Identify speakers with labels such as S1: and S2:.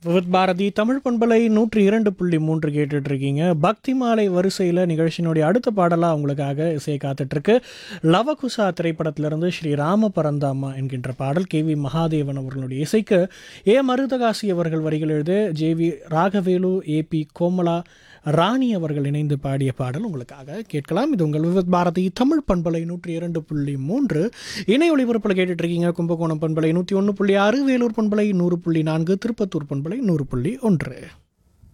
S1: with Bharathi Tamil பண்பலை நூற்றி இரண்டு புள்ளி மூன்று கேட்டுட்டு இருக்கீங்க பக்தி மாலை வரிசையில் நிகழ்ச்சியினுடைய அடுத்த பாடலாக உங்களுக்காக இசை காத்துட்ருக்கு லவகுசா திரைப்படத்திலிருந்து ஸ்ரீ ராம பரந்தாமா என்கின்ற பாடல் கே வி மகாதேவன் அவர்களுடைய இசைக்கு ஏ மருதகாசி அவர்கள் வரிகள் எழுத ஜே வி ராகவேலு ஏ பி கோமலா ராணி அவர்கள் இணைந்து பாடிய பாடல் உங்களுக்காக கேட்கலாம் இது உங்கள் விவத் பாரதி தமிழ் பண்பலை நூற்றி இரண்டு புள்ளி மூன்று இணை ஒளிபரப்பில் கேட்டுட்டு இருக்கீங்க கும்பகோணம் பண்பலை நூற்றி ஒன்று புள்ளி ஆறு வேலூர் பண்பலை நூறு புள்ளி நான்கு திருப்பத்தூர் பண்பலை நூறு புள்ளி ஒன்று